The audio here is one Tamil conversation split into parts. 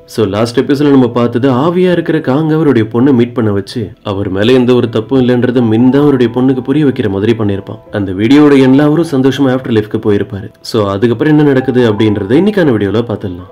ஸோ லாஸ்ட் எபிசோட நம்ம பார்த்தது ஆவியா இருக்கிற காங்க அவருடைய பொண்ணை மீட் பண்ண வச்சு அவர் மேல எந்த ஒரு தப்பும் இல்லைன்றத மின் தான் அவருடைய பொண்ணுக்கு புரிய வைக்கிற மாதிரி பண்ணியிருப்பான் அந்த வீடியோட எண்ணில் அவரும் சந்தோஷமா ஆஃப்டர் லைஃப்க்கு போயிருப்பாரு ஸோ அதுக்கப்புறம் என்ன நடக்குது அப்படின்றத இன்னைக்கான வீடியோல பார்த்துடலாம்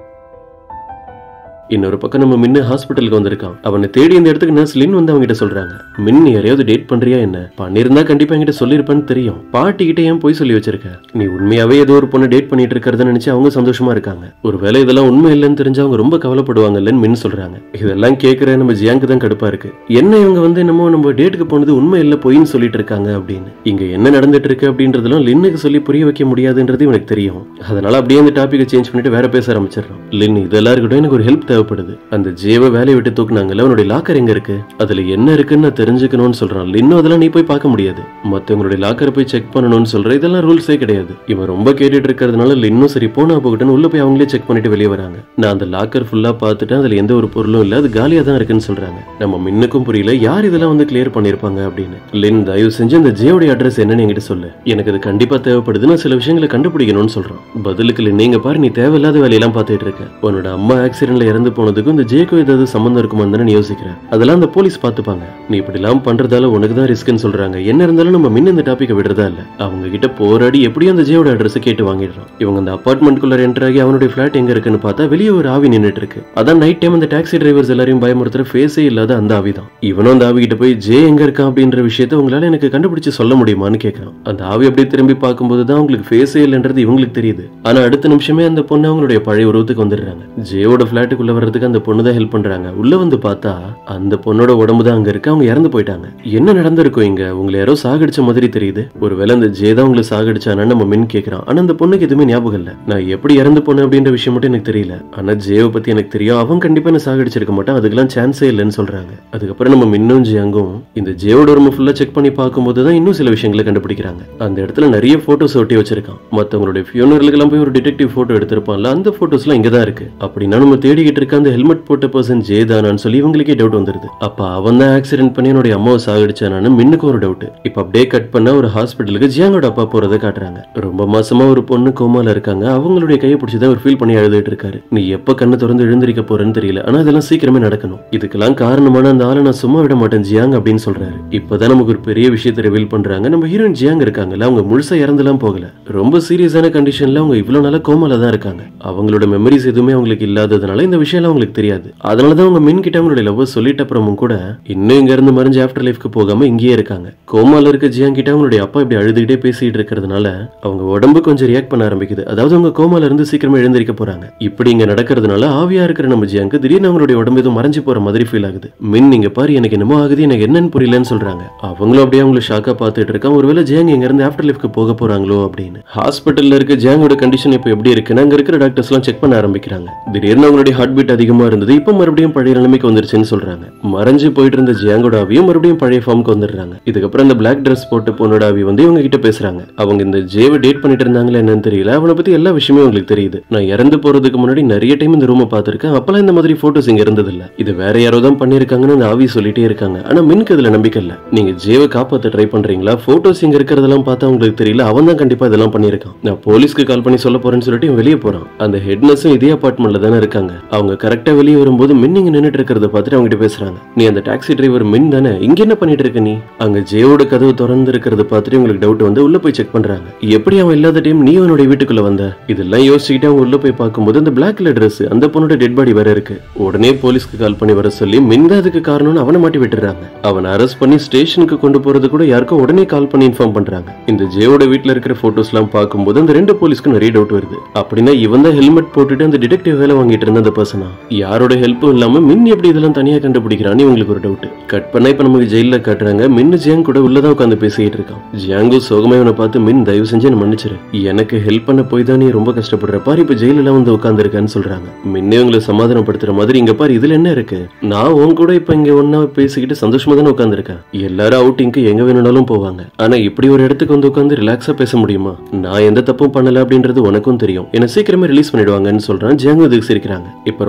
இன்னொரு பக்கம் நம்ம மின்னு ஹாஸ்பிட்டலுக்கு வந்திருக்கான் அவனை தேடி இந்த இடத்துக்கு நர்ஸ் லின் வந்து அவங்ககிட்ட சொல்றாங்க மின் நீ யாரையாவது டேட் பண்றியா என்ன பண்ணியிருந்தா கண்டிப்பா என்கிட்ட சொல்லியிருப்பேன்னு தெரியும் பாட்டி கிட்ட ஏன் போய் சொல்லி வச்சிருக்க நீ உண்மையாவே ஏதோ ஒரு பொண்ணை டேட் பண்ணிட்டு இருக்கிறத நினைச்சு அவங்க சந்தோஷமா இருக்காங்க ஒருவேளை இதெல்லாம் உண்மை இல்லைன்னு தெரிஞ்சு அவங்க ரொம்ப கவலைப்படுவாங்கல்லன்னு மின் சொல்றாங்க இதெல்லாம் கேட்கிற நம்ம ஜியாங்கு தான் கடுப்பா இருக்கு என்ன இவங்க வந்து என்னமோ நம்ம டேட்டுக்கு போனது உண்மை இல்ல பொய்ன்னு சொல்லிட்டு இருக்காங்க அப்படின்னு இங்க என்ன நடந்துட்டு இருக்கு அப்படின்றதெல்லாம் லின்னுக்கு சொல்லி புரிய வைக்க முடியாதுன்றது இவனுக்கு தெரியும் அதனால அப்படியே அந்த டாபிக்கை சேஞ்ச் பண்ணிட்டு வேற பேச ஆரம்பிச்சிடறோம் லின் இதெல்லாம் இருக்கட்டும் எனக்கு ஒரு ஹெல்ப் தேவைப்படுது அந்த ஜேவை வேலையை விட்டு தூக்குனாங்கல்ல அவனுடைய லாக்கர் எங்க இருக்கு அதுல என்ன இருக்குன்னு நான் தெரிஞ்சுக்கணும்னு சொல்றான் லின்னும் அதெல்லாம் நீ போய் பார்க்க முடியாது மத்தவங்களுடைய லாக்கரை போய் செக் பண்ணணும்னு சொல்ற இதெல்லாம் ரூல்ஸே கிடையாது இவன் ரொம்ப கேட்டுட்டு இருக்கிறதுனால லின்னும் சரி போனா போகட்டும்னு உள்ள போய் அவங்களே செக் பண்ணிட்டு வெளியே வராங்க நான் அந்த லாக்கர் ஃபுல்லா பார்த்துட்டேன் அதுல எந்த ஒரு பொருளும் இல்ல அது காலியா தான் இருக்குன்னு சொல்றாங்க நம்ம மின்னுக்கும் புரியல யார் இதெல்லாம் வந்து கிளியர் பண்ணிருப்பாங்க அப்படின்னு லின் தயவு செஞ்சு அந்த ஜேவோட அட்ரஸ் என்னன்னு என்கிட்ட சொல்லு எனக்கு அது கண்டிப்பா தேவைப்படுது நான் சில விஷயங்களை கண்டுபிடிக்கணும்னு சொல்றான் பதிலுக்கு லின் நீங்க பாரு நீ தேவையில்லாத வேலையெல்லாம் பார்த்துட்டு இருக்க உன்னோட அம்மா ஆக்சிடென்ட்ல இறந்து போனதுக்கும் இந்த ஜேக்கும் ஏதாவது சம்மந்தம் இருக்குமா தானே நீ யோசிக்கிற அதெல்லாம் அந்த போலீஸ் பார்த்துப்பாங்க நீ இப்படி எல்லாம் பண்றதால உனக்கு தான் ரிஸ்க்னு சொல்றாங்க என்ன இருந்தாலும் நம்ம மின் இந்த டாபிக்கை விடுறதா இல்ல அவங்க கிட்ட போராடி எப்படியும் அந்த ஜேவோட அட்ரஸ் கேட்டு வாங்கிடுறோம் இவங்க அந்த அபார்ட்மெண்ட்குள்ள என்டர் ஆகி அவனுடைய ஃபிளாட் எங்க இருக்குன்னு பார்த்தா வெளியே ஒரு ஆவி நின்னுட்டு இருக்கு அதான் நைட் டைம் அந்த டாக்ஸி டிரைவர்ஸ் எல்லாரையும் பயமுறுத்துற ஃபேஸே இல்லாத அந்த ஆவி தான் இவனும் அந்த ஆவி கிட்ட போய் ஜே எங்க இருக்கான் அப்படின்ற விஷயத்த உங்களால எனக்கு கண்டுபிடிச்சு சொல்ல முடியுமான்னு கேட்கறான் அந்த ஆவி அப்படியே திரும்பி பார்க்கும்போது தான் உங்களுக்கு ஃபேஸே இல்லைன்றது இவங்களுக்கு தெரியுது ஆனா அடுத்த நிமிஷமே அந்த பொண்ணு அவங்களுடைய பழைய உருவத்துக்கு வந்துடுறாங்க ஜேவோட ஃபிளாட்டுக்குள்ள வர்றதுக்கு அந்த பொண்ணு தான் ஹெல்ப் பண்றாங்க உள்ள வந்து பார்த்தா அந்த பொண்ணோட உடம்பு தான் அங்க இருக்கு அவங்க இறந்து போயிட்டாங்க என்ன நடந்திருக்கும் இங்க உங்களை யாரோ சாகடிச்ச மாதிரி தெரியுது ஒருவேளை அந்த ஜே தான் உங்களை சாகடிச்சானு நம்ம மின் கேட்கறான் ஆனா அந்த பொண்ணுக்கு எதுவுமே ஞாபகம் இல்ல நான் எப்படி இறந்து போனேன் அப்படின்ற விஷயம் மட்டும் எனக்கு தெரியல ஆனா ஜேவை பத்தி எனக்கு தெரியும் அவன் கண்டிப்பா என்ன சாகடிச்சிருக்க மாட்டான் அதுக்கெல்லாம் சான்ஸே இல்லைன்னு சொல்றாங்க அதுக்கப்புறம் நம்ம மின்னும் ஜியாங்கும் இந்த ஜேவோட ரூம் ஃபுல்லா செக் பண்ணி பார்க்கும்போது தான் இன்னும் சில விஷயங்களை கண்டுபிடிக்கிறாங்க அந்த இடத்துல நிறைய போட்டோஸ் ஒட்டி வச்சிருக்கான் மத்தவங்களுடைய ஃபியூனர்களுக்கெல்லாம் போய் ஒரு டிடெக்டிவ் போட்டோ எடுத்திருப்பான்ல அந்த போட்டோஸ்லாம் இங்க தான் இருக்கு அப்படின்னா நம்ம தேடிக்கிட்டு இருக்க அந்த ஹெல்மெட் போட்ட பர்சன் ஜே தானான்னு சொல்லி இவங்களுக்கே டவுட் வந்துருது அப்ப அவன் தான் ஆக்சிடென்ட் பண்ணி என்னுடைய அம்மாவை சாகடிச்சானான்னு மின்னுக்கு ஒரு டவுட் இப்ப அப்படியே கட் பண்ண ஒரு ஹாஸ்பிட்டலுக்கு ஜியாங்கோட அப்பா போறதை காட்டுறாங்க ரொம்ப மாசமா ஒரு பொண்ணு கோமால இருக்காங்க அவங்களுடைய கையை பிடிச்சி தான் ஒரு ஃபீல் பண்ணி அழுதுட்டு இருக்காரு நீ எப்ப கண்ணை திறந்து எழுந்திருக்க போறேன்னு தெரியல ஆனா அதெல்லாம் சீக்கிரமே நடக்கணும் இதுக்கெல்லாம் காரணமான அந்த ஆளை நான் சும்மா விட மாட்டேன் ஜியாங் அப்படின்னு சொல்றாரு இப்பதான் நமக்கு ஒரு பெரிய விஷயத்தை ரிவீல் பண்றாங்க நம்ம ஹீரோயின் ஜியாங் இருக்காங்கல்ல அவங்க முழுசா இறந்துலாம் போகல ரொம்ப சீரியஸான கண்டிஷன்ல அவங்க இவ்வளவு நாளா கோமால தான் இருக்காங்க அவங்களோட மெமரிஸ் எதுவுமே அவங்களுக்கு இல்லாததுனால இந்த விஷயம் அவங்களுக்கு தெரியாது அதனாலதான் அவங்க மின் கிட்ட அவங்களுடைய லவ் சொல்லிட்ட அப்புறமும் கூட இன்னும் இங்க இருந்து மறைஞ்சு ஆஃப்டர் லைஃப்க்கு போகாம இங்கேயே இருக்காங்க கோமால இருக்க ஜியாங் கிட்ட அவங்களுடைய அப்பா இப்படி அழுதுகிட்டே பேசிட்டு இருக்கிறதுனால அவங்க உடம்பு கொஞ்சம் ரியாக்ட் பண்ண ஆரம்பிக்குது அதாவது அவங்க கோமால இருந்து சீக்கிரமா எழுந்திருக்க போறாங்க இப்படி இங்க நடக்கிறதுனால ஆவியா இருக்கிற நம்ம ஜியாங்க்கு திடீர்னு அவங்களுடைய உடம்பு எதுவும் மறைஞ்சு போற மாதிரி ஃபீல் ஆகுது மின் நீங்க பாரு எனக்கு என்னமோ ஆகுது எனக்கு என்னன்னு புரியலன்னு சொல்றாங்க அவங்களும் அப்படியே அவங்களை ஷாக்கா பார்த்துட்டு இருக்காங்க ஒருவேளை ஜியாங் இங்க இருந்து ஆஃப்டர் லைஃப்க்கு போக போறாங்களோ அப்படின்னு ஹாஸ்பிட்டல்ல இருக்க ஜியாங்கோட கண்டிஷன் இப்போ எப்படி இருக்குன்னு அங்க இருக்கிற டாக்டர்ஸ் எல்லாம் செக் பண்ண ஆரம்பிக்கிறாங்க திடீர்னு அவங்களுடைய ஹார்ட் பீட் அதிகமா இருந்தது இப்போ மறுபடியும் பழைய நிலைமைக்கு வந்துருச்சுன்னு சொல்றாங்க மறைஞ்சு போயிட்டு இருந்த ஜியாங்கோட ஆவியும் மறுபடியும் பழைய ஃபார்முக்கு வந்துடுறாங்க இதுக்கப்புறம் இந்த பிளாக் ட்ரெஸ் போட்டு பொண்ணோட ஆவி வந்து இவங்க கிட்ட பேசுறாங்க அவங்க இந்த ஜேவை டேட் பண்ணிட்டு இருந்தாங்களா என்னன்னு தெரியல அவனை பத்தி எல்லா விஷயமே உங்களுக்கு தெரியுது நான் இறந்து போறதுக்கு முன்னாடி நிறைய டைம் இந்த ரூமை பார்த்திருக்கேன் அப்பெல்லாம் இந்த மாதிரி போட்டோஸ் இங்க இருந்தது இல்ல இது வேற யாரோ தான் பண்ணிருக்காங்கன்னு அந்த ஆவி சொல்லிட்டே இருக்காங்க ஆனா மின்க்கு இதுல நம்பிக்கை இல்ல நீங்க ஜேவை காப்பாத்த ட்ரை பண்றீங்களா போட்டோஸ் இங்க இருக்கிறதெல்லாம் பார்த்தா உங்களுக்கு தெரியல அவன் தான் கண்டிப்பா இதெல்லாம் பண்ணிருக்கான் நான் போலீஸ்க்கு கால் பண்ணி சொல்ல போறேன்னு சொல்லிட்டு இவன் வெளியே போறான் அந்த ஹெட்னஸும் இதே அபார்ட்மெண்ட்ல தானே இருக்காங்க அவங்க கரெக்டா வெளியே வரும்போது மின் இங்க நின்னுட்டு இருக்கிறத பார்த்துட்டு அவங்க கிட்ட பேசுறாங்க நீ அந்த டாக்ஸி டிரைவர் மின் தானே இங்க என்ன பண்ணிட்டு இருக்க நீ அங்க ஜேவோட கதவு திறந்து இருக்கிறத பார்த்துட்டு உங்களுக்கு டவுட் வந்து உள்ள போய் செக் பண்றாங்க எப்படி அவன் இல்லாத டைம் நீ அவனுடைய வீட்டுக்குள்ள வந்த இதெல்லாம் யோசிச்சுக்கிட்டு அவங்க உள்ள போய் பார்க்கும்போது அந்த பிளாக் கலர் ட்ரெஸ் அந்த பொண்ணோட டெட் பாடி வேற இருக்கு உடனே போலீஸ்க்கு கால் பண்ணி வர சொல்லி மின் தான் அதுக்கு காரணம்னு அவனை மாட்டி விட்டுறாங்க அவனை அரெஸ்ட் பண்ணி ஸ்டேஷனுக்கு கொண்டு போறது கூட யாருக்கும் உடனே கால் பண்ணி இன்ஃபார்ம் பண்றாங்க இந்த ஜேவோட வீட்ல இருக்கிற போட்டோஸ் எல்லாம் பார்க்கும்போது அந்த ரெண்டு போலீஸ்க்கு நிறைய டவுட் வருது அப்படின்னா இவன் தான் ஹெல்மெட் போட்டுட்டு அந்த டிடெக்டிவ் வேலை வாங்கிட்டு இருந்த அந்த பர்சனா யாரோட ஹெல்ப்பும் இல்லாம மின் எப்படி இதெல்லாம் தனியா கண்டுபிடிக்கிறான்னு இவங்களுக்கு ஒரு டவுட் கட் பண்ணா இப்ப நமக்கு ஜெயில காட்டுறாங்க மின்னு ஜியாங் கூட உள்ளதான் உட்காந்து பேசிக்கிட்டு இருக்கான் ஜியாங்கு சோகமா இவனை பார்த்து மின் தயவு செஞ்சு என்ன மன்னிச்சிரு எனக்கு ஹெல்ப் பண்ண போய் தான் நீ ரொம்ப கஷ்டப்படுற பாரு இப்ப ஜெயில வந்து உட்காந்துருக்கான்னு சொல்றாங்க மின்னே உங்களை சமாதானப்படுத்துற மாதிரி இங்க பாரு இதுல என்ன இருக்கு நான் உன் கூட இப்ப இங்க ஒன்னா பேசிக்கிட்டு சந்தோஷமா தானே உட்காந்துருக்கேன் எல்லாரும் அவுட்டிங்க்கு எங்க வேணும்னாலும் போவாங்க ஆனா இப்படி ஒரு இடத்துக்கு வந்து உட்காந்து ரிலாக்ஸா பேச முடியுமா நான் எந்த தப்பும் பண்ணல அப்படின்றது உனக்கும் தெரியும் என்ன சீக்கிரமே ரிலீஸ் பண்ணிடுவாங்கன்னு சொல்றான் ஜியாங்கு இதுக்கு சிரிக்கிறாங்க இப்ப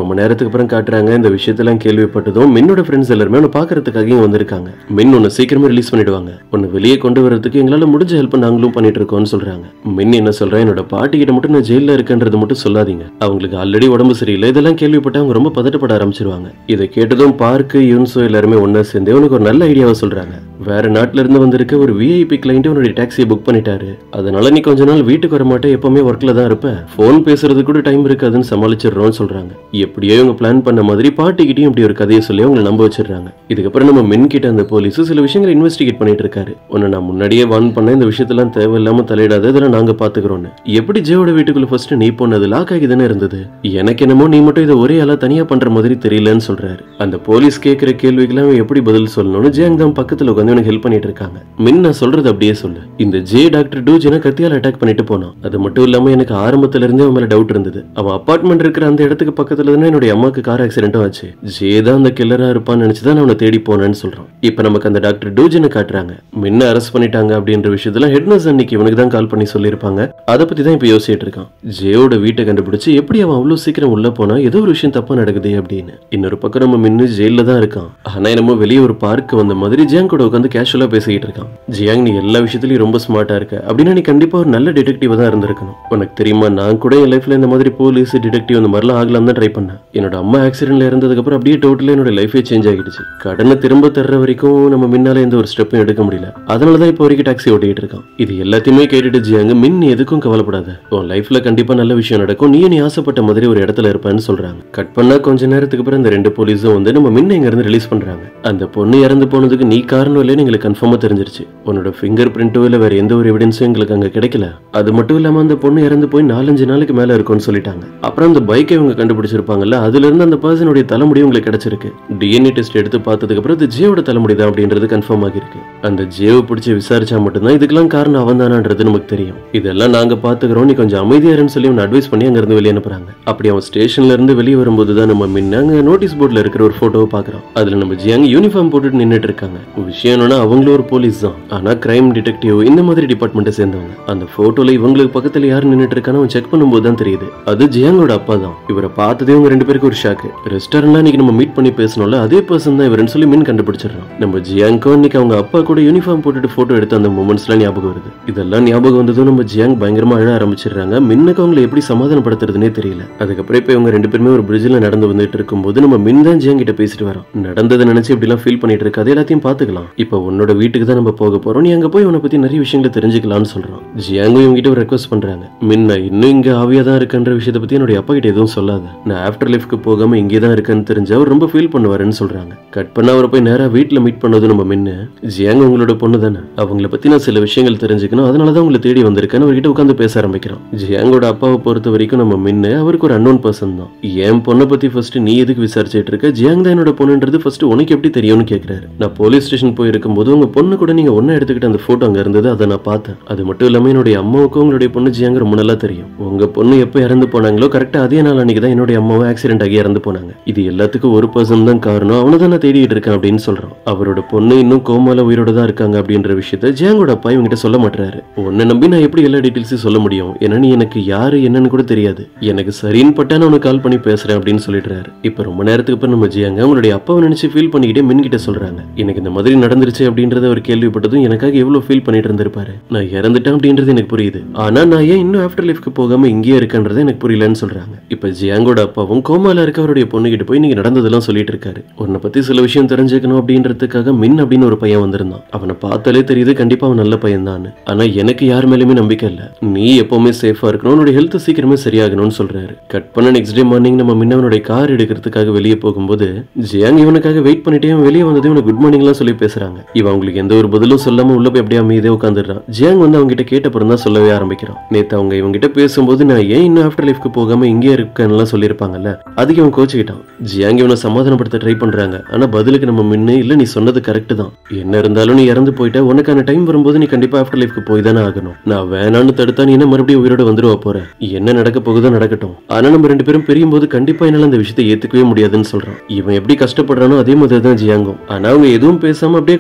ரொம்ப நேரத்துக்கு அப்புறம் காட்டுறாங்க இந்த விஷயத்தெல்லாம் கேள்விப்பட்டதும் மின்னோட ஃப்ரெண்ட்ஸ் எல்லாருமே உன்னை பாக்குறதுக்காக இங்க வந்திருக்காங்க மின் உன்னை சீக்கிரமே ரிலீஸ் பண்ணிடுவாங்க உன்னை வெளியே கொண்டு வரதுக்கு எங்களால முடிஞ்ச ஹெல்ப் நாங்களும் பண்ணிட்டு இருக்கோம்னு சொல்றாங்க மின் என்ன சொல்றேன் என்னோட பாட்டி கிட்ட மட்டும் நான் ஜெயில இருக்கேன்றது மட்டும் சொல்லாதீங்க அவங்களுக்கு ஆல்ரெடி உடம்பு சரியில்லை இதெல்லாம் கேள்விப்பட்டு அவங்க ரொம்ப பதட்டப்பட ஆரம்பிச்சிருவாங்க இதை கேட்டதும் பார்க்கு யூன்சோ எல்லாருமே ஒண்ணா சேர்ந்து உனக்கு ஒரு நல்ல ஐடியாவை சொல்றாங்க வேற நாட்டுல இருந்து வந்திருக்க ஒரு விஐபி கிளைண்ட் உன்னுடைய டாக்ஸியை புக் பண்ணிட்டாரு அதனால நீ கொஞ்ச நாள் வீட்டுக்கு வர மாட்டே எப்பவுமே ஒர்க்ல தான் இருப்ப ஃபோன் பேசுறது கூட டைம் இருக்காதுன்னு சமாளிச்சிடுறோம்னு சொல்றாங்க எப்படியோ இவங்க பிளான் பண்ண மாதிரி பாட்டிக்கிட்டையும் இப்படி ஒரு கதையை சொல்லி அவங்களை நம்ப வச்சிடுறாங்க இதுக்கப்புறம் நம்ம மென் கிட்ட அந்த போலீஸ் சில விஷயங்களை இன்வெஸ்டிகேட் பண்ணிட்டு இருக்காரு உன்னை நான் முன்னாடியே வார்ன் பண்ண இந்த விஷயத்தெல்லாம் தேவையில்லாம தலையிடாத இதெல்லாம் நாங்க பாத்துக்கிறோம்னு எப்படி ஜெயோட வீட்டுக்குள்ள ஃபர்ஸ்ட் நீ போனது லாக் ஆகி தானே இருந்தது எனக்கு என்னமோ நீ மட்டும் இதை ஒரே ஆளா தனியா பண்ற மாதிரி தெரியலன்னு சொல்றாரு அந்த போலீஸ் கேட்கிற கேள்விக்கெல்லாம் அவன் எப்படி பதில் சொல்லணும்னு ஜியாங் தான் பக்கத்துல உட்காந்து எனக்கு ஹெல்ப் பண்ணிட்டு இருக்காங்க மின் நான் சொல்றது அப்படியே சொல்லு இந்த ஜே டாக்டர் டூஜினை கத்தியால அட்டாக் பண்ணிட்டு போனான் அது மட்டும் இல்லாம எனக்கு ஆரம்பத்துல இருந்தே அவன் மேல டவுட் இருந்தது அவன் அபார்ட்மெண்ட் இருக்கிற அந்த இடத்துக்கு பக்கத்துல தானே என்னுடைய அம்மாக்கு கார் ஆக்சிடென்ட்டும் ஆச்சு ஜே தான் அந்த கில்லரா இருப்பான்னு நினைச்சுதான் நான் அவனை தேடி போனேன்னு சொல்றான் இப்ப நமக்கு அந்த டாக்டர் டூஜினை காட்டுறாங்க மின்ன அரெஸ்ட் பண்ணிட்டாங்க அப்படின்ற விஷயத்துல ஹெட் நர்ஸ் அன்னைக்கு இவனுக்கு தான் கால் பண்ணி சொல்லியிருப்பாங்க அதை பத்தி தான் இப்ப யோசிச்சுட்டு இருக்கான் ஜேயோட வீட்டை கண்டுபிடிச்சு எப்படி அவன் அவ்வளவு சீக்கிரம் உள்ள போனா ஏதோ ஒரு விஷயம் தப்பா நடக்குது அப்படின்னு இன்னொரு பக்கம் நம்ம மின்னு ஜெயில தான் இருக்கான் ஆனா என்னமோ வெளியே ஒரு பார்க் வந்த மாதிரி ஜியாங் கூட உட்காந்து கேஷுவலா பேசிக்கிட்டு இருக்கான் ஜியாங் நீ எல்லா விஷயத்துலயும் ரொம்ப ஸ்மார்ட்டா இருக்க அப்படின்னா நீ கண்டிப்பா ஒரு நல்ல டிடெக்டிவா தான் இருந்திருக்கணும் உனக்கு தெரியுமா நான் கூட என் லைஃப்ல இந்த மாதிரி போலீஸ் டிடெக்டிவ் அந்த மாதிரிலாம் ஆகலாம் தான் ட்ரை பண்ணேன் என்னோட அம்மா ஆக்சிடென்ட்ல இருந்ததுக்கு அப்புறம் அப்படியே டோட்டலா என்னோட லைஃபே சேஞ்ச் ஆகிடுச்சு கடனை திரும்ப தர்ற வரைக்கும் நம்ம முன்னால எந்த ஒரு ஸ்டெப்பும் எடுக்க முடியல அதனால தான் இப்போ வரைக்கும் டாக்ஸி ஓட்டிட்டு இருக்கான் இது எல்லாத்தையுமே கேட்டுட்டு ஜியாங்க மின் நீ எதுக்கும் கவலைப்படாத உன் லைஃப்ல கண்டிப்பா நல்ல விஷயம் நடக்கும் நீ நீ ஆசைப்பட்ட மாதிரி ஒரு இடத்துல இருப்பேன்னு சொல்றாங்க கட் பண்ணா கொஞ்ச நேரத்துக்கு அப்புறம் இந்த ரெண்டு போலீஸும் வந்து நம்ம மின்ன இங்க இருந்து ரிலீஸ் பண்றாங்க அந்த பொண்ணு இறந்து போனதுக்கு நீ காரணம் இல்லைன்னு எங்களுக்கு கன்ஃபார்மா தெரிஞ்சிருச்சு உன்னோட ஃபிங்கர் பிரிண்டோ இல்ல வேற எந்த ஒரு எவிடன்ஸும் எங்களுக்கு அங்க கிடைக்கல அது மட்டும் இல்லாம அந்த பொண்ணு இறந்து போய் நாலஞ்சு நாளைக்கு மேல இருக்கும்னு சொல்லிட்டாங்க அப்புறம் அந்த பைக்கை இவங்க கண்டுபிடிச்சிருப்பாங்கல்ல அதுல இருந்து அந்த பர்சனுடைய தலைமுடி உங்களுக்கு கிடைச்சிருக்கு டிஎன்ஏ டெஸ்ட் எடுத்து பார்த்ததுக்கு அப்புறம் இது ஜேவோட தலைமுடி தான் அப்படின்றது கன்ஃபார்ம் ஆகிருக்கு அந்த ஜேவை பிடிச்சி விசாரிச்சா மட்டும்தான் இதுக்கெல்லாம் காரணம் அவன் தானான்றது நமக்கு தெரியும் இதெல்லாம் நாங்க பாத்துக்கிறோம் நீ கொஞ்சம் அமைதியா இருன்னு சொல்லி அவன் அட்வைஸ் பண்ணி அங்க இருந்து வெளியே அனுப்புறாங்க அப்படி அவன் ஸ்டேஷன்ல இருந்து வெளியே வரும்போது தான் நம்ம முன்ன அங்க நோட்டீஸ் போர்ட்ல இருக்கிற ஒரு போட்டோவை பாக்குறோம் அதுல நம்ம ஜியாங் யூனிஃபார்ம் போட்டுட்டு நின்னுட்டு இருக்காங்க விஷயம் என்னன்னா அவங்களும் ஒரு போலீஸ் தான் ஆனா கிரைம் டிடெக்டிவ் இந்த மாதிரி டிபார்ட்மெண்ட்டை சேர்ந்தவங்க அந்த போட்டோல இவங்களுக்கு பக்கத்துல யார் நின்னுட்டு இருக்கான்னு அவன் செக் பண்ணும்போது தான் தெரியுது அது ஜியாங்கோட அப்பா தான் இவரை பார்த்ததே இவங்க ரெண்டு பேருக்கு ஒரு ஷாக்கு ரெஸ்டாரண்ட்ல இன்னைக்கு நம்ம மீட் பண்ணி பேசணும்ல அதே பர்சன் தான் இவருன்னு சொல்லி மின் கண்டுபிடிச்சிடறான் நம்ம ஜியாங்கும் இன்னைக்கு அவங்க அப்பா கூட யூனிஃபார்ம் போட்டுட்டு போட்டோ எடுத்த அந்த மூமெண்ட்ஸ்லாம் ஞாபகம் வருது இதெல்லாம் ஞாபகம் வந்ததும் நம்ம ஜியாங் பயங்கரமா அழ ஆரம்பிச்சிடுறாங்க மின்னுக்கு அவங்களை எப்படி சமாதானப்படுத்துறதுனே தெரியல அதுக்கப்புறம் இப்போ இவங்க ரெண்டு பேருமே ஒரு பிரிட்ஜில் நடந்து வந்துட்டு இருக்கும்போது நம்ம மின் தான் ஜியாங் கிட்ட பேசிட்டு வரோம் நடந்ததை நினைச்சு இப்படிலாம் ஃபீல் பண்ணிட்டு இருக்காது எல்லாத்தையும் பாத்துக்கலாம் இப்போ உன்னோட வீட்டுக்கு தான் நம்ம போக போறோம் நீ அங்க போய் உன்னை பத்தி நிறைய விஷயங்களை தெரிஞ்சுக்கலாம்னு சொல்றான் ஜியாங்கும் இவங்க கிட்ட ஒரு ரெக்வஸ்ட் பண்றாங்க மின் நான் இன்னும் இங்க ஆவியா தான் இருக்கன்ற விஷயத்தை பத்தி என்னுடைய அப்பா கிட்ட எதுவும் சொல்லாத நான் ஆஃப்டர் லைஃப்க்கு போகாம இங்கே தான் இருக்கேன்னு தெரிஞ்சு அவர் ரொம்ப ஃபீல் பண்ணுவாருன்னு சொல்றாங்க கட் பண்ண அவரை போய் நேரா வீட்டுல மீட் பண்ணது நம்ம மின்னு ஜியாங் உங்களோட பொண்ணு தானே அவங்கள பத்தி நான் சில விஷயங்கள் தெரிஞ்சுக்கணும் அதனால தான் உங்களை தேடி வந்திருக்கேன்னு அவர்கிட்ட உட்காந்து பேச ஆரம்பிக்கிறான் ஜியாங்கோட அப்பாவை பொறுத்த வரைக்கும் நம்ம மின்னு அவருக்கு ஒரு அன்னோன் பர்சன் தான் என் பொண்ணை பத்தி ஃபர்ஸ்ட் நீ எதுக்கு விசாரிச்சிட்டு இருக்க ஜியாங் தான் என்னோட பொண்ணுன்றது ஃபர்ஸ்ட் உனக்கு எப்படி தெரியும்னு கேக்குறாரு நான் போலீஸ் ஸ்டேஷன் போய் இருக்கும்போது உங்க பொண்ணு கூட நீங்க ஒண்ணா எடுத்துக்கிட்ட அந்த போட்டோ அங்க இருந்தது அதை நான் பார்த்தேன் அது மட்டும் இல்லாம என்னுடைய அம்மாவுக்கும் உங்களுடைய பொண்ணு ஜியாங்க ரொம்ப நல்லா தெரியும் உங்க பொண்ணு எப்ப இறந்து போனாங்களோ கரெக்டா அதே நாள் அன்னைக்கு தான் என்னுடைய அம்மாவும் ஆக்சிடென்ட் ஆகி இறந்து போனாங்க இது எல்லாத்துக்கும் ஒரு பர்சன் தான் காரணம் அவனை தான் நான் தேடிட்டு இருக்கேன் அப்படின்னு சொல்றான் அவரோட பொண்ணு இன்னும் கோமால உயிரோட தான் இருக்காங்க அப்படின்ற விஷயத்த ஜியாங்கோட அப்பா இவங்கிட்ட சொல்ல மாட்டாரு உன்னை நம்பி நான் எப்படி எல்லா டீட்டெயில்ஸையும் சொல்ல முடியும் ஏன்னா நீ எனக்கு யாரு என்னன்னு கூட தெரியாது எனக்கு சரின்னு பட்டா நான் உனக்கு கால் பண்ணி பேசுறேன் அப்படின்னு சொல்லிடுறாரு இப்ப ரொம்ப நேரத்துக்கு அப்புறம் நம்ம ஜியாங்க அவங்களுடைய அப்பாவை நினைச்சு ஃபீல் பண்ணிக்கிட்டே மின் கிட்ட சொல்றாங்க எனக்கு இந்த மாதிரி நடந்துருச்சு அப்படின்றத அவர் கேள்விப்பட்டதும் எனக்காக எவ்வளவு ஃபீல் பண்ணிட்டு இருந்திருப்பாரு நான் இறந்துட்டேன் அப்படின்றது எனக்கு புரியுது ஆனா நான் ஏன் இன்னும் ஆஃப்டர் லைஃப்க்கு போகாம இங்கேயே இருக்கன்றது எனக்கு புரியலன்னு சொல்றாங்க இப்ப ஜியாங்கோட அப்பாவும் கோமால இருக்க அவருடைய பொண்ணுகிட்ட போய் நீங்க நடந்ததெல்லாம் சொல்லிட்டு இருக்காரு உன்னை பத்தி சில விஷயம் தெரிஞ்சுக்கணும் அப்படின்றதுக்காக மின் அப்படின்னு ஒரு பையன் வந்திருந்தான் அவனை பார்த்தாலே தெரியுது கண்டிப்பா அவன் நல்ல பையன் தான் ஆனா எனக்கு யார் மேலயுமே நம்பிக்கை இல்ல நீ எப்பவுமே சேஃபா இருக்கணும் உன்னோட ஹெல்த் சீக்கிரமே சரியாகணும்னு சொல்றாரு கட் பண்ண நெக்ஸ்ட் டே மார்னிங் நம்ம முன்னவனுடைய கார் எடுக்கிறதுக்காக வெளியே போகும்போது ஜியாங் இவனுக்காக வெயிட் பண்ணிட்டே அவன் வெளியே வந்ததும் இவனுக்கு குட் மார்னிங்லாம் சொல்லி பேசுறாங்க இவன் அவங்களுக்கு எந்த ஒரு பதிலும் சொல்லாம உள்ள போய் அப்படியே அமைதியே உட்காந்துடுறான் ஜியாங் வந்து அவங்க கிட்ட கேட்டப்புறம் தான் சொல்லவே ஆரம்பிக்கிறான் நேத்து அவங்க இவங்க கிட்ட பேசும்போது நான் ஏன் இன்னும் ஆஃப்டர் லைஃப்க்கு போகாம இங்கே இருக்கேன்லாம் சொல்லியிருப்பாங்கல்ல அதுக்கு இவன் கோச்சுக்கிட்டான் ஜியாங் இவனை சமாதானப்படுத்த ட்ரை பண்றாங்க ஆனா பதிலுக்கு நம்ம முன்ன இல்ல நீ சொன்னது கரெக்ட் தான் என்ன இருந்தாலும் நீ இறந்து போயிட்ட உனக்கான டைம் வரும்போது நீ கண்டிப்பா ஆஃப்டர் லைஃப்க்கு போய் தானே ஆகணும் நான் வேணான்னு தடுத்தா நீ என்ன மறுபடியும் உயிரோட வந்துருவா போற என்ன நடக்க போகுதோ நடக்கட்டும் ஆனா நம்ம ரெண்டு பேரும் பிரியும் போது கண்டிப்பா என்னால அந்த விஷயத்தை ஏத்துக்கவே முடியாதுன்னு சொல்றான் இவன் எப்படி கஷ்டப்படுறானோ அதே மாதிரி தான் ஜியாங்கும் ஆனா அவங்க எதுவும் பேசாம அப்படியே கொஞ்சம்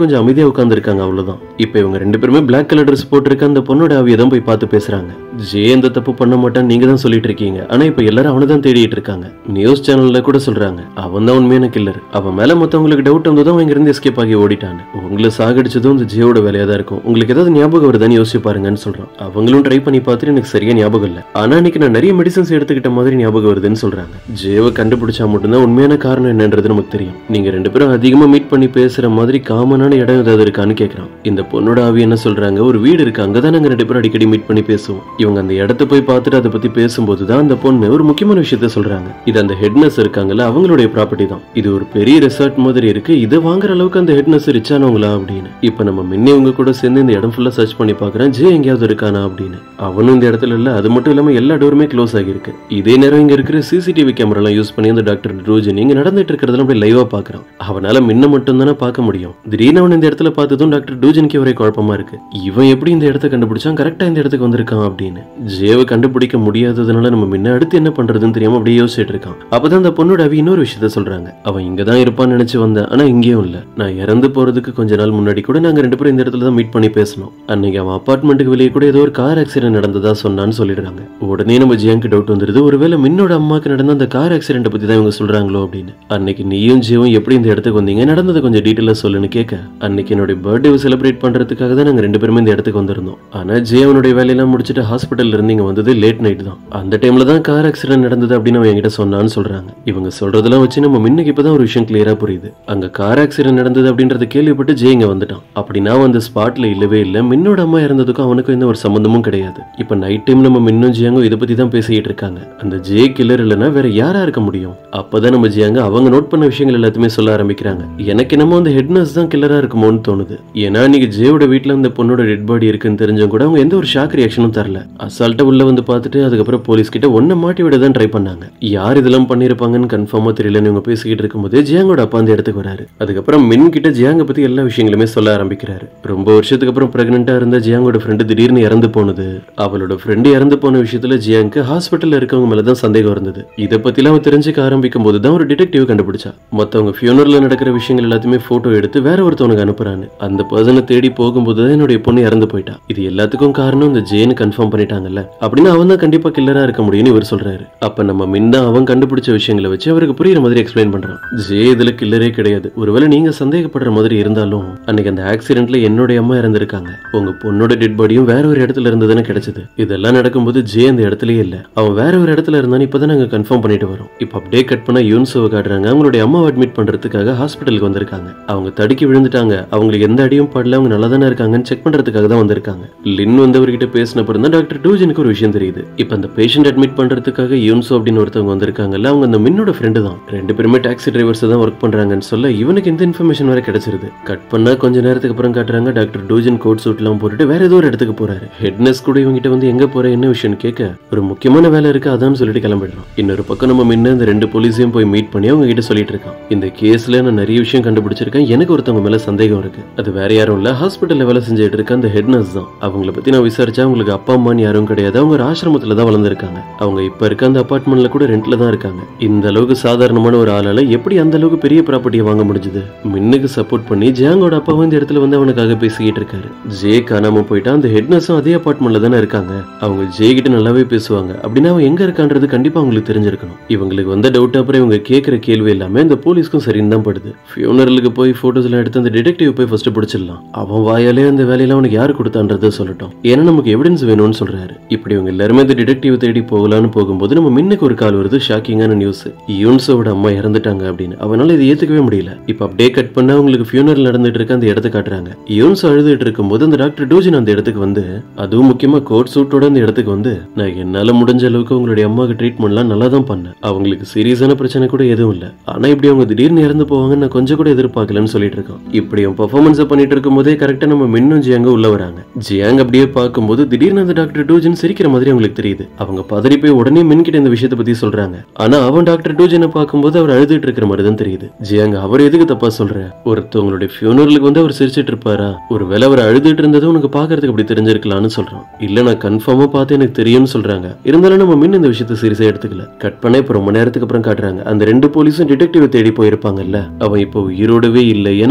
கொஞ்சம் அமைதியா உட்காந்துருக்காங்க அவ்வளவுதான் இப்ப இவங்க ரெண்டு பேருமே பிளாக் கலர் ட்ரெஸ் போட்டிருக்க அந்த பொண்ணோட ஆவியை தான் போய் பார்த்து பேசுறாங்க ஜே எந்த தப்பு பண்ண மாட்டான்னு நீங்க தான் சொல்லிட்டு இருக்கீங்க ஆனா இப்ப எல்லாரும் அவனை தான் தேடிட்டு இருக்காங்க நியூஸ் சேனல்ல கூட சொல்றாங்க அவன் தான் உண்மையான கில்லர் அவன் மேல மத்தவங்களுக்கு டவுட் வந்ததும் அவங்க இருந்து எஸ்கேப் ஆகி ஓடிட்டான் உங்களை சாகடிச்சதும் இந்த ஜியோட வேலையா தான் இருக்கும் உங்களுக்கு ஏதாவது ஞாபகம் வருதான்னு யோசிச்சு பாருங்கன்னு சொல்றான் அவங்களும் ட்ரை பண்ணி பார்த்துட்டு எனக்கு சரியா ஞாபகம் இல்ல ஆனா இன்னைக்கு நான் நிறைய மெடிசன்ஸ் எடுத்துக்கிட்ட மாதிரி ஞாபகம் வருதுன்னு சொல்றாங்க ஜேவை கண்டுபிடிச்சா மட்டும்தான் உண்மையான காரணம் என்னன்றது நமக்கு தெரியும் நீங்க ரெண்டு பேரும் அதிகமா மீட் பண்ணி பேசுற மாதிரி காமனான இடம் ஏதாவது இருக்கான்னு கேக்குறான் இந்த பொண்ணோட ஆவி என்ன சொல்றாங்க ஒரு வீடு இருக்கு அங்கதான் நாங்க ரெண்டு பேரும் அடிக்கடி மீட் பண்ணி பேசுவோம் இவங்க அந்த இடத்த போய் பார்த்துட்டு அதை பத்தி பேசும்போது தான் அந்த பொண்ணு ஒரு முக்கியமான விஷயத்த சொல்றாங்க இது அந்த ஹெட்னஸ் இருக்காங்கல்ல அவங்களுடைய ப்ராப்பர்ட்டி தான் இது ஒரு பெரிய ரெசார்ட் மாதிரி இருக்கு இதை வாங்குற அளவுக்கு அந்த ஹெட்னஸ் ரிச்சானவங்களா அப்படின்னு இப்ப நம்ம முன்னே இவங்க கூட சேர்ந்து இந்த இடம் ஃபுல்லா சர்ச் பண்ணி பாக்குறேன் ஜே எங்கேயாவது இருக்கானா அப்படின்னு அவனும் இந்த இடத்துல இல்ல அது மட்டும் இல்லாம எல்லா டோருமே க்ளோஸ் ஆகியிருக்கு இதே நேரம் இங்க இருக்கிற சிசிடிவி கேமரா எல்லாம் யூஸ் பண்ணி அந்த டாக்டர் ரோஜன் இங்க நடந்துட்டு இருக்கிறதெல்லாம் அப்படியே லைவா பாக்குறான் அவனால முன்ன மட்டும் தானே பார்க்க முடியும் திடீர்னு அவன் இந்த இடத்துல பார்த்ததும் டாக்டர் டூஜனுக்கு ஒரே குழப்பமா இருக்கு இவன் எப்படி இந்த இடத்த கண்டுபிடிச்சான் கரெக்டா இந்த இடத்துக்கு வந்திருக்கான் அப்படின்னு ஜேவை கண்டுபிடிக்க முடியாததுனால நம்ம முன்ன அடுத்து என்ன பண்றதுன்னு தெரியாம அப்படியே யோசிச்சுட்டு இருக்கான் அப்பதான் அந்த பொண்ணோட அவி இன்னொரு விஷயத்த சொல்றாங்க அவன் இங்க தான் இருப்பான்னு நினைச்சு வந்தேன் ஆனா இங்கேயும் இல்ல நான் இறந்து போறதுக்கு கொஞ்ச நாள் முன்னாடி கூட நாங்க ரெண்டு பேரும் இந்த இடத்துல தான் மீட் பண்ணி பேசணும் அன்னைக்கு அவன் அபார்ட்மெண்ட்டுக்கு வெளியே கூட ஏதோ ஒரு கார் ஆக்சிடென்ட் நடந்ததா சொன்னான்னு சொல்லிடுறாங்க உடனே நம்ம ஜியாங்க்கு டவுட் வந்துருது ஒருவேளை மின்னோட அம்மாக்கு நடந்த அந்த கார் ஆக்சிடென்ட் பத்தி தான் இவங்க சொல்றாங்களோ அப்படின்னு அன்னைக்கு நீயும் ஜியும் எப்படி இந்த இடத்துக்கு வந்தீங்க நடந்ததை கொஞ்சம் டீட்டெயிலா சொல்லுன்னு கேட்க அன்னைக்கு என்னுடைய பர்த்டே செலிப்ரேட் பண்றதுக்காக தான் நாங்க ரெண்டு பேருமே இந்த இடத்துக்கு வந்திருந்தோம் ஆனா ஜே அவனுடைய வேலையெல்லாம் முடிச்சுட்டு ஹாஸ்பிட்டல்ல இருந்து இங்க வந்தது லேட் நைட் தான் அந்த டைம்ல தான் கார் ஆக்சிடென்ட் நடந்தது அப்படின்னு அவன் என்கிட்ட சொன்னான்னு சொல்றாங்க இவங்க சொல்றதெல்லாம் வச்சு நம்ம முன்னுக்கு இப்பதான் ஒரு விஷயம் கிளியரா புரியுது அங்க கார் ஆக்சிடென்ட் நடந்தது அப்படின்றத கேள்விப்பட்டு ஜே இங்க வந்துட்டான் அப்படின்னா அவன் அந்த ஸ்பாட்ல இல்லவே இல்ல மின்னோட அம்மா இறந்ததுக்கும் அவனுக்கும் எந்த ஒரு சம்பந்தமும் கிடையாது இப்ப நைட் டைம் நம்ம மின்னும் ஜியாங்கோ இதை பத்தி தான் பேசிக்கிட்டு இருக்காங்க அந்த ஜே கில்லர் இல்லைன்னா வேற யாரா இருக்க முடியும் அப்பதான் நம்ம ஜியாங்க அவங்க நோட் பண்ண விஷயங்கள் எல்லாத்தையுமே சொல்ல ஆரம்பிக்கிறாங்க எனக்கு என்னமோ அந்த ஹெட் நர்ஸ் தான் கில்லரா இருக்குமோன்னு தோணுது ஏன்னா இன்னைக்கு ஜேவோட வீட்ல அந்த பொண்ணோட டெட் பாடி இருக்குன்னு தெரிஞ்சும் கூட அவங்க எந்த ஒரு ஷாக் ரியாக்ஷனும் தரல அசால்ட்டா உள்ள வந்து பார்த்துட்டு அதுக்கப்புறம் போலீஸ் கிட்ட ஒன்ன மாட்டி விட தான் ட்ரை பண்ணாங்க யார் இதெல்லாம் பண்ணிருப்பாங்கன்னு கன்ஃபார்மா தெரியலன்னு இவங்க பேசிக்கிட்டு இருக்கும்போது ஜியாங்கோட அப்பா அந்த இடத்துக்கு வராரு அதுக்கப்புறம் மின் கிட்ட ஜியாங்க பத்தி எல்லா விஷயங்களுமே சொல்ல ஆரம்பிக்கிறாரு ரொம்ப வருஷத்துக்கு அப்புறம் பிரெக்னெண்டா இருந்த ஜியாங்கோட ஃப்ரெண்டு திடீர்னு இறந்து போனது அவளோட ஃப்ரெண்டு இறந்து போன விஷயத்துல ஜியாங்க்கு ஹாஸ்பிட்டல்ல இருக்கவங்க மேல தான் சந்தேகம் இருந்தது இதை பத்திலாம் அவன் தெரிஞ்சுக்க ஆரம்பிக்கும் போது தான் ஒரு டிடெக்டிவ் கண்டுபிடிச்சா மத்தவங்க ஃபியூனர்ல நடக்கிற விஷயங்கள் எல்லாத்தையுமே போட்டோ எடுத்து வேற ஒருத்தவனுக்கு அனுப்புறான்னு அந்த பர்சனை தேடி போகும்போது தான் என்னுடைய பொண்ணு இறந்து போயிட்டா இது எல்லாத்துக்கும் காரணம் இந்த ஜேன்னு கன்ஃபார்ம் பண்ணிட்டாங்கல்ல அப்படின்னு அவன் தான் கண்டிப்பா கில்லரா இருக்க முடியும்னு இவர் சொல்றாரு அப்ப நம்ம மின் தான் அவன் கண்டுபிடிச்ச விஷயங்களை வச்சு அவருக்கு புரியுற மாதிரி எக்ஸ்பிளைன் பண்றான் ஜே இதுல கில்லரே கிடையாது ஒருவேளை நீங்க சந்தேகப்படுற மாதிரி இருந்தாலும் அன்னைக்கு அந்த ஆக்சிடென்ட்ல என்னுடைய அம்மா இறந்திருக்காங்க உங்க பொண்ணோட டெட் பாடியும் வேற ஒரு இடத்துல இருந்ததுன்னு கிடைச்சது இதெல்லாம் நடக்கும்போது ஜே அந்த இடத்துலயே இல்ல அவன் வேற ஒரு இடத்துல இருந்தான்னு இப்பதான் நாங்க கன்ஃபார்ம் பண்ணிட்டு வரோம் இப்ப அப்படியே கட் பண்ணா யூன்சோவை காட்டுறாங்க அவங்களுடைய அம்மாவை அட்மிட் பண்றதுக்காக ஹாஸ்பிட்டலுக்கு வந்திருக்காங்க அவங்க தடுக்கி விழுந்துட்டாங்க அவங்களுக்கு எந்த அடியும் படல அவங்க நல்லா தானே இருக்காங்கன்னு செக் பண்றதுக்காக தான் வந்திருக்காங்க லின் வந்தவர்கிட்ட பேசின அப்புறம் தான் டாக்டர் டூஜனுக்கு ஒரு விஷயம் தெரியுது இப்ப அந்த பேஷண்ட் அட்மிட் பண்றதுக்காக யூன்சோ அப்படின்னு ஒருத்தவங்க வந்திருக்காங்கல்ல அவங்க அந்த மின்னோட ஃப்ரெண்டு தான் ரெண்டு பேருமே டாக்ஸி டிரைவர்ஸ் தான் ஒர்க் பண்றாங்கன்னு சொல்ல இவனுக்கு இந்த இன்ஃபர்மேஷன் வேற கிடைச்சிருது கட் பண்ணா கொஞ்ச நேரத்துக்கு அப்புறம் காட்டுறாங்க டாக்டர் டூஜன் கோட் சூட்லாம் போட்டுட்டு வேற ஏதோ ஒரு இடத்துக்கு போறாரு ஹெட்னஸ் கூட இவங்கிட்ட வந்து எங்க போற என்ன விஷயம்னு கேட்க ஒரு முக்கியமான வேலை இருக்கு அதான் சொல்லிட்டு கிளம்பிடுறோம் இன்னொரு பக்கம் நம்ம முன்ன இந்த ரெண்டு போலீஸையும் போய் மீட் பண்ணி அவங்க கிட்ட சொல்லிட்டு இருக்கான் இந்த கேஸ்ல நான் நிறைய விஷயம் கண்டுபிடிச்சிருக்கேன் எனக்கு ஒருத்தவங்க மேல சந்தேகம் இருக்கு அது வேற யாரும் இல்ல ஹாஸ்பிட்டல்ல வேலை செஞ்சுட்டு இருக்க அந்த ஹெட் நர்ஸ் தான் அவங்கள பத்தி நான் விசாரிச்சா அவங்களுக்கு அப்பா அம்மான்னு யாரும் கிடையாது அவங்க ஒரு ஆசிரமத்துல தான் வளர்ந்துருக்காங்க அவங்க இப்ப இருக்க அந்த அபார்ட்மெண்ட்ல கூட ரெண்ட்ல தான் இருக்காங்க இந்த அளவுக்கு சாதாரணமான ஒரு ஆளால எப்படி அந்த அளவுக்கு பெரிய ப்ராப்பர்ட்டியை வாங்க முடிஞ்சது மின்னுக்கு சப்போர்ட் பண்ணி ஜாங்கோட அப்பா இந்த இடத்துல வந்து அவனுக்காக பேசிக்கிட்டு இருக்காரு ஜே காணாம போயிட்டா அந்த ஹெட் நர்ஸும் அதே அபார்ட்மெண்ட்ல தானே இருக்காங்க அவங்க ஜே கிட்ட நல்லாவே பேசுவாங்க அப்படின்னா அவன் எங்க இருக்கான்றது கண்டிப்பா அவங்களுக்கு தெரிஞ்சிருக்கணும் இவங்களுக்கு வந்த டவுட் அப்புறம் இவங்க கேட்கிற கேள்வி எல்லாமே இந்த போலீஸ்க்கும் சரின்னு தான் படுது ஃபியூனரலுக்கு போய் போட்டோஸ் எல்லாம் எடுத்து அந்த டிடெக்டிவ் போய் ஃபர்ஸ்ட் பிடிச்சிடலாம் அவன் வாயாலே அந்த வேலையில அவனுக்கு யார் கொடுத்தான்றதை சொல்லட்டும் ஏன்னா நமக்கு எவிடன்ஸ் வேணும்னு சொல்றாரு இப்படி இவங்க எல்லாருமே இந்த டிடெக்டிவ் தேடி போகலான்னு போகும்போது நம்ம மின்னுக்கு ஒரு கால் வருது ஷாக்கிங்கான நியூஸ் யூன்ஸோட அம்மா இறந்துட்டாங்க அப்படின்னு அவனால இதை ஏத்துக்கவே முடியல இப்ப அப்படியே கட் பண்ணா அவங்களுக்கு ஃபியூனரல் நடந்துட்டு இருக்க அந்த இடத்த காட்டுறாங்க யூன்ஸ் அழுதுட்டு இருக்கும்போது அந்த டாக்டர் டூஜின் அந்த இடத்துக்கு வந்து அதுவும் முக்கியமா கோட் சூட்டோட அந்த இடத்துக்கு வந்து நான் என்னால முடிஞ்ச அளவுக்கு உங்களுடைய அம்மாவுக்கு ட்ரீட்மெண்ட்லாம் நல்லா தான் பண்ணேன் அவங்களுக்கு சீரியஸான பிரச்சனை கூட எதுவும் இல்ல ஆனா இப்படி அவங்க திடீர்னு இறந்து போவாங்கன்னு நான் கொஞ்சம் கூட எதிர்பார்க்கலன்னு சொல்லிட்டு இருக்கான் இப்படி அவன் பர்ஃபார்மன்ஸை பண்ணிட்டு இருக்கும்போதே கரெக்டா நம்ம மின்னும் ஜியாங்க உள்ள வராங்க ஜியாங் அப்படியே பார்க்கும்போது திடீர்னு அந்த டாக்டர் டூஜின் சிரிக்கிற மாதிரி அவங்களுக்கு தெரியுது அவங்க பதறி போய் உடனே மின் கிட்ட இந்த விஷயத்தை பத்தி சொல்றாங்க ஆனா அவன் டாக்டர் டூஜினை பார்க்கும்போது அவர் அழுதுட்டு இருக்கிற மாதிரி தான் தெரியுது ஜியாங் அவர் எதுக்கு தப்பா சொல்ற ஒருத்தவங்களுடைய ஃபியூனரலுக்கு வந்து அவர் சிரிச்சிட்டு இருப்பாரா ஒருவேளை அவர் அழுதுட்டு இருந்தது உனக்கு பாக்குறதுக்கு அப்படி தெரிஞ்சிருக்கலாம்னு சொல்றான் இல்ல நான் கன்ஃபார்மா பார்த்து எனக்கு தெரியும்னு சொல்றாங்க இருந்தாலும் நம்ம மின் இந்த விஷயத்தை சீரியஸா எடுத்துக்கல கட் பண்ண இப்ப ரொம்ப நேரத்துக்கு அப்புறம் காட்டுறாங்க அந்த ரெண்டு போலீஸும் டிடெக்டிவ் தேடி போயிருப்பாங்கல்ல அவன் இப்போ உயிரோடவே இல்லை ஏன்னா அவன் இந்த இடத்துக்கு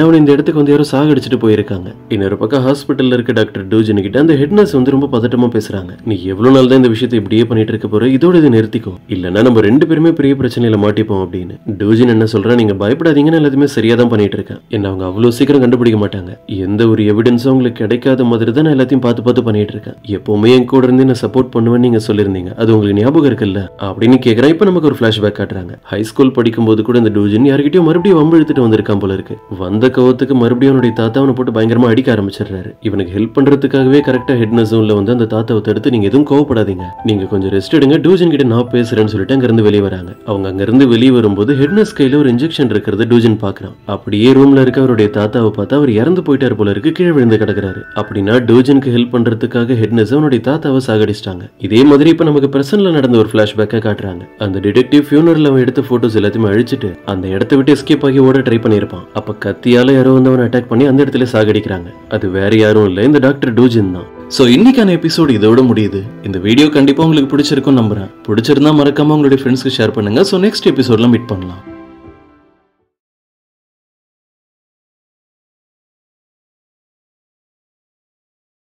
இடத்துக்கு வந்து யாரோ சாகடிச்சிட்டு போயிருக்காங்க இன்னொரு பக்கம் ஹாஸ்பிட்டல்ல இருக்க டாக்டர் டூஜன் கிட்ட அந்த ஹெட் நர்ஸ் வந்து ரொம்ப பதட்டமா பேசுறாங்க நீ எவ்வளவு நாள் தான் இந்த விஷயத்தை இப்படியே பண்ணிட்டு இருக்க போற இதோட இதை நிறுத்திக்கோ இல்லைன்னா நம்ம ரெண்டு பேருமே பெரிய பிரச்சனையில மாட்டிப்போம் அப்படின்னு டூஜன் என்ன சொல்றா நீங்க பயப்படாதீங்கன்னு எல்லாத்தையுமே சரியா தான் பண்ணிட்டு இருக்கேன் என்ன அவங்க அவ்வளவு சீக்கிரம் கண்டுபிடிக்க மாட்டாங்க எந்த ஒரு எவிடன்ஸும் உங்களுக்கு கிடைக்காத மாதிரி தான் நான் எல்லாத்தையும் பார்த்து பார்த்து பண்ணிட்டு இருக்கேன் எப்பவுமே என் கூட இருந்து என்ன சப்போர்ட் பண்ணுவேன்னு நீங்க சொல்லியிருந்தீங்க அது உங்களுக்கு ஞாபகம் இருக்குல்ல அப்படின்னு கேக்குறேன் இப்போ நமக்கு ஒரு ஃபிளாஷ்பேக் காட்டுறாங்க ஹை ஸ்கூல் படிக்கும்போது கூட இந்த டூஜன் யார்கிட்டயும் மறுபடியும் வம்பு இழுத்துட்டு வந்திருக்கான் போல இருக்கு வந்த கோவத்துக்கு மறுபடியும் அவனுடைய தாத்தா அவனை போட்டு பயங்கரமா அடிக்க ஆரம்பிச்சிடுறாரு இவனுக்கு ஹெல்ப் பண்றதுக்காகவே கரெக்டா ஹெட் உள்ள வந்து அந்த தாத்தாவை தடுத்து நீங்க எதுவும் கோவப்படாதீங்க நீங்க கொஞ்சம் ரெஸ்ட் எடுங்க டூஜன் கிட்ட நான் பேசுறேன்னு சொல்லிட்டு அங்க இருந்து வெளியே வராங்க அவங்க அங்க இருந்து வெளியே வரும்போது ஹெட்னஸ் கையில ஒரு இன்ஜெக்ஷன் இருக்கிறத டூஜன் பாக்குறான் அப்படியே ரூம்ல இருக்க அவருடைய தாத்தாவை பார்த்தா அவர் இறந்து போயிட்டாரு போல இருக்கு கீழே விழுந்து கிடக்குறாரு அப்படின்னா டூஜனுக்கு ஹெல்ப் பண்றதுக்காக ஹெட்னஸ் அவனுடைய தாத்தாவை சாகடிச்சிட்டாங்க இதே மாதிரி இப்ப நமக்கு பிரசன்ட்ல நடந்த ஒரு பிளாஷ்பேக்கா காட்டுறாங்க அந்த டிடெக்டிவ் ஃபியூனர்ல அவன் எடுத்த போட்டோஸ் எல்லாத்தையுமே அழிச்சிட்டு அந்த இடத்த விட்டு எஸ்கேப் ஆகி ஓட ட்ரை பண்ணியிருப்பான் அப்ப கத்தியால யாரோ வந்து அவனை அட்டாக் பண்ணி அந்த இடத்துல சாகடிக்கிறாங்க அது வேற யாரும் இல்ல இந்த டாக்டர் டூஜின் தான் ஸோ இன்னைக்கான எபிசோடு இதோட முடியுது இந்த வீடியோ கண்டிப்பா உங்களுக்கு பிடிச்சிருக்கும் நம்புறேன் பிடிச்சிருந்தா மறக்காம உங்களுடைய ஃப்ரெண்ட்ஸ்க்கு ஷேர் பண்ணுங்க ஸோ நெக்ஸ்ட் எபிசோட்ல மீட் பண்ணலாம்